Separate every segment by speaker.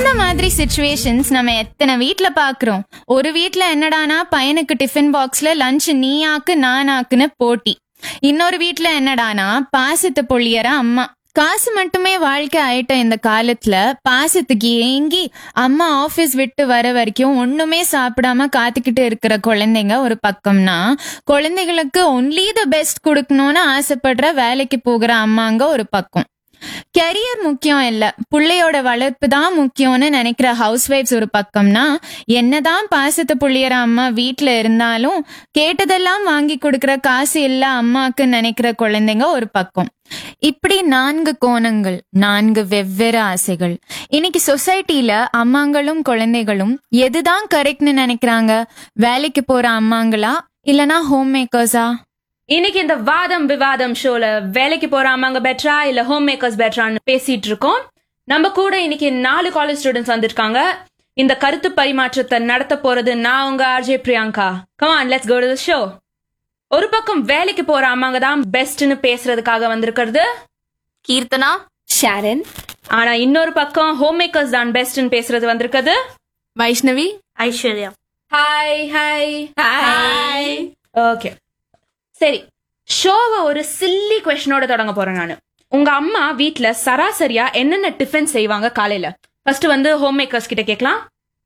Speaker 1: இந்த மாதிரி சுச்சுவேஷன்ஸ் நம்ம எத்தனை வீட்ல பாக்குறோம் ஒரு வீட்ல என்னடானா பையனுக்கு டிஃபன் பாக்ஸ்ல லஞ்ச் நீ ஆக்கு நான் ஆக்குன்னு போட்டி இன்னொரு வீட்ல என்னடானா பாசத்தை பொழியற அம்மா காசு மட்டுமே வாழ்க்கை ஆயிட்ட இந்த காலத்துல பாசத்துக்கு ஏங்கி அம்மா ஆபீஸ் விட்டு வர வரைக்கும் ஒண்ணுமே சாப்பிடாம காத்துக்கிட்டு இருக்கிற குழந்தைங்க ஒரு பக்கம்னா குழந்தைகளுக்கு ஒன்லி த பெஸ்ட் கொடுக்கணும்னு ஆசைப்படுற வேலைக்கு போகிற அம்மாங்க ஒரு பக்கம் கெரியர் முக்கியம் இல்ல புள்ளையோட வளர்ப்பு தான் முக்கியம்னு நினைக்கிற ஹவுஸ் ஒய்ஃப்ஸ் ஒரு பக்கம்னா என்னதான் பாசத்தை புள்ளியற அம்மா வீட்ல இருந்தாலும் கேட்டதெல்லாம் வாங்கி கொடுக்கிற காசு இல்ல அம்மாக்கு நினைக்கிற குழந்தைங்க ஒரு பக்கம் இப்படி நான்கு கோணங்கள் நான்கு வெவ்வேறு ஆசைகள் இன்னைக்கு சொசைட்டில அம்மாங்களும் குழந்தைகளும் எதுதான் கரெக்ட்னு நினைக்கிறாங்க வேலைக்கு போற அம்மாங்களா இல்லனா ஹோம் மேக்கர்ஸா
Speaker 2: இன்னைக்கு இந்த வாதம் விவாதம் ஷோல வேலைக்கு போற அம்மாங்க பெட்டரா இல்ல ஹோம் மேக்கர்ஸ் பெட்டரான்னு பேசிட்டு இருக்கோம் நம்ம கூட இன்னைக்கு நாலு காலேஜ் ஸ்டூடெண்ட்ஸ் வந்திருக்காங்க இந்த கருத்து பரிமாற்றத்தை நடத்த போறது நான் உங்க RJ Priyanka come on let's go to show ஒரு பக்கம் வேலைக்கு போற அம்மாங்க தான் பெஸ்ட்னு பேசுறதுக்காக வந்திருக்கிறது
Speaker 3: கீர்த்தனா ஷாரன்
Speaker 2: ஆனா இன்னொரு பக்கம் ஹோம் மேக்கர்ஸ் தான் பெஸ்ட்னு பேசுறது வந்திருக்கிறது
Speaker 3: Vaishnavi Aishwarya
Speaker 2: hi hi
Speaker 3: hi
Speaker 2: okay சரி ஷோவை ஒரு சில்லி கொஸ்டினோட தொடங்க போறேன் நான் உங்க அம்மா வீட்ல சராசரியா என்னென்ன டிஃபன் செய்வாங்க காலையில ஃபர்ஸ்ட் வந்து ஹோம் மேக்கர்ஸ் கிட்ட கேட்கலாம்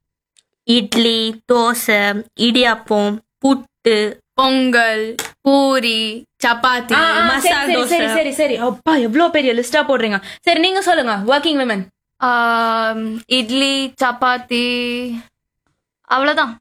Speaker 4: இட்லி தோசை இடியாப்பம் புட்டு
Speaker 3: பொங்கல் பூரி சப்பாத்தி
Speaker 2: ஆ, ஆ, சரி,
Speaker 4: மசால்
Speaker 2: சரி,
Speaker 4: தோசை.
Speaker 2: சரி சரி சரி அப்பா எவ்வளவு பெரிய லிஸ்டா போடுறீங்க சரி நீங்க சொல்லுங்க ஒர்க்கிங் விமன்
Speaker 3: ஆம், இட்லி சப்பாத்தி அவ்வளவுதான்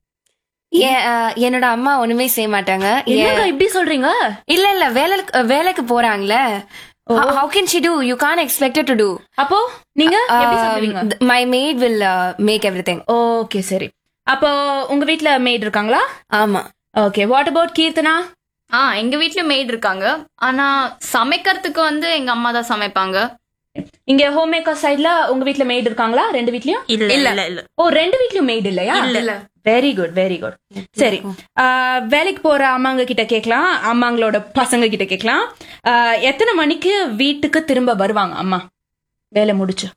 Speaker 5: ஏன், அஹ், என்னோட அம்மா ஒண்ணுமே செய்ய மாட்டாங்க
Speaker 2: என்னங்க
Speaker 5: ஏன்-
Speaker 2: இப்படி சொல்றீங்க
Speaker 5: இல்ல இல்ல வேலைக்கு வேலைக்கு போறாங்களே how can she do you can't expect to do
Speaker 2: அப்போ நீங்க எப்படி சாப்பிடுவீங்க
Speaker 5: my maid will make everything
Speaker 2: okay சரி அப்போ உங்க வீட்ல மேட் இருக்காங்களா
Speaker 5: ஆமா
Speaker 2: ஓகே வாட் அபவுட் கீர்த்தனா
Speaker 3: ஆ எங்க வீட்லயும் மெய்ட் இருக்காங்க ஆனா சமைக்கிறதுக்கு வந்து எங்க அம்மா தான் சமைப்பாங்க
Speaker 2: இங்க ஹோம் மேக்கர் சைடுல உங்க வீட்ல மேட் இருக்காங்களா ரெண்டு வீட்லயும்
Speaker 4: இல்ல இல்ல இல்ல
Speaker 2: ஓ ரெண்டு வீட்லயும் மேட் இல்லையா
Speaker 3: இல்ல
Speaker 2: வெரி குட் வெரி குட் சரி ஆஹ், வேலைக்கு போற அம்மாங்க கிட்ட கேட்கலாம் அம்மாங்களோட பசங்க கிட்ட கேட்கலாம் ஆஹ், எத்தனை மணிக்கு வீட்டுக்கு திரும்ப வருவாங்க அம்மா வேலை முடிச்சு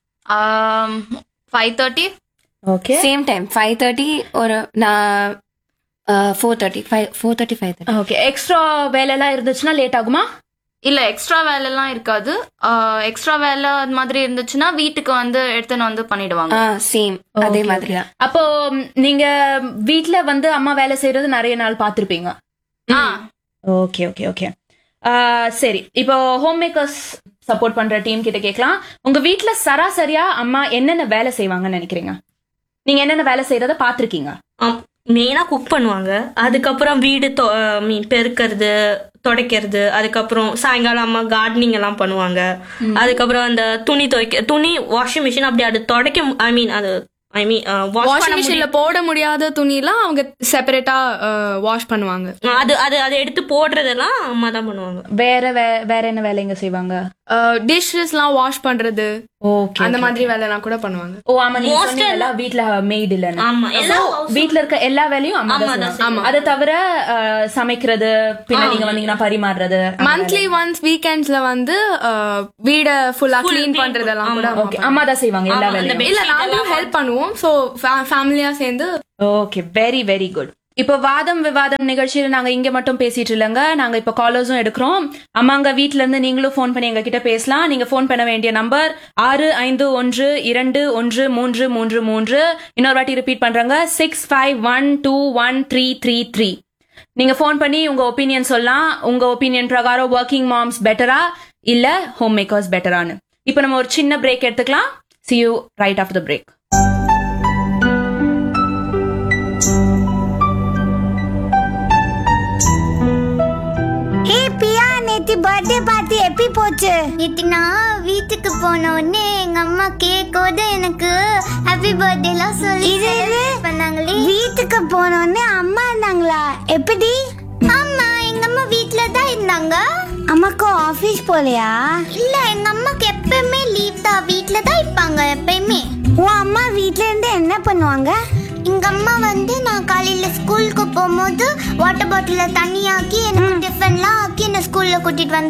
Speaker 3: five thirty
Speaker 2: okay
Speaker 5: same time five thirty ஒரு நான் four thirty five four thirty five thirty
Speaker 2: okay extra வேலை எல்லாம் இருந்துச்சுன்னா லேட் ஆகுமா
Speaker 3: இல்ல எக்ஸ்ட்ரா வேலை எல்லாம் இருக்காது எக்ஸ்ட்ரா வேலை அது மாதிரி இருந்துச்சுன்னா வீட்டுக்கு வந்து எடுத்துன்னு வந்து பண்ணிடுவாங்க
Speaker 5: ஆ சேம் அதே மாதிரி தான்
Speaker 2: அப்போ ம், நீங்க வீட்ல வந்து அம்மா வேலை செய்யறது நிறைய நாள் பார்த்திருப்பீங்க
Speaker 3: ஆ
Speaker 2: ஓகே ஓகே ஓகே சரி இப்போ ஹோம் மேக்கர்ஸ் சப்போர்ட் பண்ற டீம் கிட்ட கேட்கலாம் உங்க வீட்ல சராசரியா அம்மா என்னென்ன வேலை செய்வாங்கன்னு நினைக்கிறீங்க நீங்க என்னென்ன வேலை செய்யறத பாத்திருக்கீங்க
Speaker 4: மெயினா குக் பண்ணுவாங்க அதுக்கப்புறம் வீடு தொ- அஹ் மீன் பெருக்கிறது துடைக்கிறது அதுக்கப்புறம் சாயங்காலம் அம்மா கார்டனிங் எல்லாம் பண்ணுவாங்க அதுக்கப்புறம் அந்த துணி துவைக்க துணி வாஷிங் மிஷின் அப்படி அது துடைக்க ஐ மீன் அது ஐ மீன் வாஷ்
Speaker 6: வாஷிங்
Speaker 4: பண்ண
Speaker 6: மிஷின்ல
Speaker 4: முடியும்
Speaker 6: போட முடியாத துணிலாம் அவங்க செப்பரேட்டா வாஷ் பண்ணுவாங்க
Speaker 4: அது அது அதை எடுத்து போடுறதெல்லாம் அம்மா தான் பண்ணுவாங்க
Speaker 2: வேற வே- வேற என்ன வேலைங்க செய்வாங்க
Speaker 6: டிஷ்ஷஸ்லாம் வாஷ் பண்றது
Speaker 2: ஓகே
Speaker 6: அந்த மாதிரி வேலைலாம் கூட பண்ணுவாங்க
Speaker 2: ஓ ஆமா நீங்க
Speaker 4: Most
Speaker 2: சொன்னீங்கல்ல, வீட்ல மெய்ட் இல்லன்னு
Speaker 4: ஆமா, எல்லா
Speaker 2: So,
Speaker 4: house-
Speaker 2: வீட்ல இருக்க எல்லா வேலையும் அம்மா
Speaker 4: அம்மா
Speaker 2: தான்
Speaker 4: தான்
Speaker 2: செய்வாங்க. அதை தவிர அஹ், சமைக்கிறது பின்ன நீங்க வந்தீங்கன்னா பரிமாறுறது
Speaker 6: மந்த்லி ஒன்ஸ் வீக்கெண்ட்ஸ்ல வந்து அஹ், வீட ஃபுல்லா க்ளீன் பண்றதெல்லாம் கூட அம்மா
Speaker 2: ஓகே அம்மா தான் செய்வாங்க எல்லா
Speaker 4: ஆமா, அந்த
Speaker 2: வேலையும்
Speaker 6: இல்ல நாங்களும் ஹெல்ப் பண்ணுவோம் சோ ஃபேமிலியா சேர்ந்து
Speaker 2: ஓகே வெரி வெரி குட் இப்போ வாதம் விவாதம் நிகழ்ச்சியில நாங்க இங்க மட்டும் பேசிட்டு இல்லைங்க நாங்க இப்ப காலர்ஸும் எடுக்கிறோம் அம்மாங்க வீட்ல இருந்து நீங்களும் ஃபோன் பண்ணி எங்க கிட்ட பேசலாம் நீங்க ஃபோன் பண்ண வேண்டிய நம்பர் ஆறு ஐந்து ஒன்று இரண்டு ஒன்று மூன்று மூன்று மூன்று இன்னொரு வாட்டி ரிப்பீட் பண்றாங்க six five one two one three three three நீங்க ஃபோன் பண்ணி உங்க ஒப்பீனியன் சொல்லலாம் உங்க ஒப்பீனியன் பிரகாரம் ஒர்க்கிங் மாம்ஸ் பெட்டரா இல்ல ஹோம் மேக்கர்ஸ் பெட்டரான்னு இப்போ நம்ம ஒரு சின்ன பிரேக் எடுத்துக்கலாம் see you ரைட் ஆஃப் த பிரேக்
Speaker 7: ஹே பியா நேத்தி பர்த்டே பார்ட்டி எப்படி போச்சு
Speaker 8: நேற்று நான் வீட்டுக்கு போன உடனே எங்க அம்மா கேட்கோது எனக்கு ஹாப்பி பர்த்டேலாம் சொல்லி
Speaker 7: இது இது?
Speaker 8: celebrate பண்ணாங்களே
Speaker 7: வீட்டுக்கு போனோடனே அம்மா இருந்தாங்களா எப்படி
Speaker 8: ஆமா எங்க அம்மா வீட்ல தான் இருந்தாங்க
Speaker 7: அம்மாக்கு ஆபீஸ் போலையா
Speaker 8: இல்ல எங்க அம்மாக்கு எப்பயுமே லீவ் தான் வீட்ல தான் இருப்பாங்க எப்பயுமே
Speaker 7: உன் அம்மா வீட்ல இருந்து என்ன பண்ணுவாங்க
Speaker 8: எங்க அம்மா வந்து நான் காலையில ஸ்கூலுக்கு போகும்போது வாட்டர் பாட்டில தண்ணி ஆக்கி எனக்கு டிஃபன்லாம் ஆக்கி என்ன ஸ்கூல்ல கூட்டிட்டு வந்து